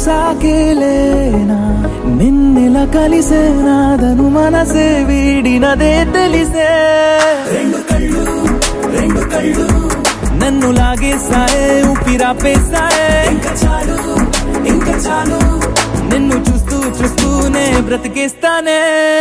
సాకేలేనా నిన్నెలా కలిసేనాదను మనసే వీడినదే తెలిసే రెండు కళ్ళు రెండు కళ్ళు నన్ను లాగేసాయే ఊపిరాపేసాయే ఇంకా చాలు ఇంకా చాలు నిన్ను చూస్తూ చూస్తూనే బ్రతికేస్తానే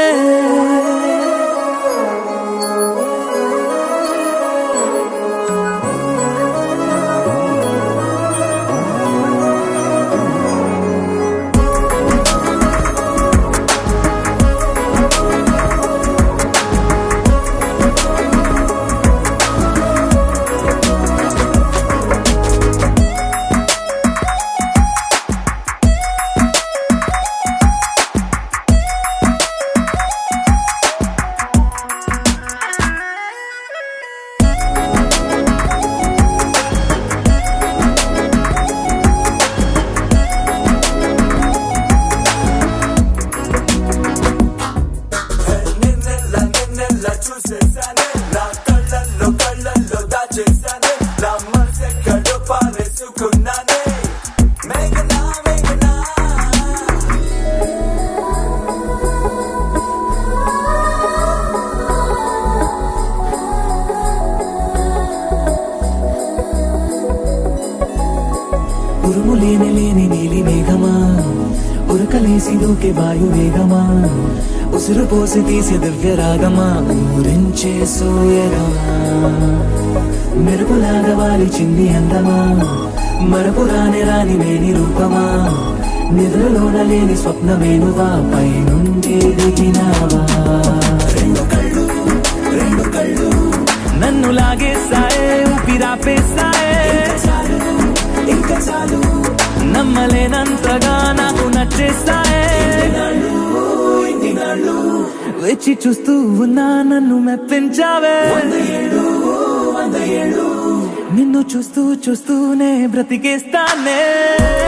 నిన్నెల్ల నిన్నెల్ల చూసేసానే నా కళ్ళల్లో కళ్ళల్లో దాచేసానే నా మనసెక్కడో పారేసుకున్నానే మేఘనా మేఘనా ఉరుము లేని లేని నీలి మేఘమా ఉరకలేసి దూకే వాయు వేగమా ఉసురు పోసి తీసే దివ్య రాగమా ఊరించే సూయగమా మెరుపులాగా వాలి చింది అందమా మరపు రాని రాని మేని రూపమా నిద్రలోన లేని స్వప్నమేనువా పై నుండి దిగినావా రెండు కళ్ళు రెండు కళ్ళు నన్ను లాగేసాయే ఊపిరాపేసాయే ఇంకా చాలు నమ్మలేనంతగా నాకు నచ్చేస్తాయే వచ్చి చూస్తూ ఉన్నా నన్ను మెప్పించావే నిన్ను చూస్తూ చూస్తూనే బ్రతికేస్తానే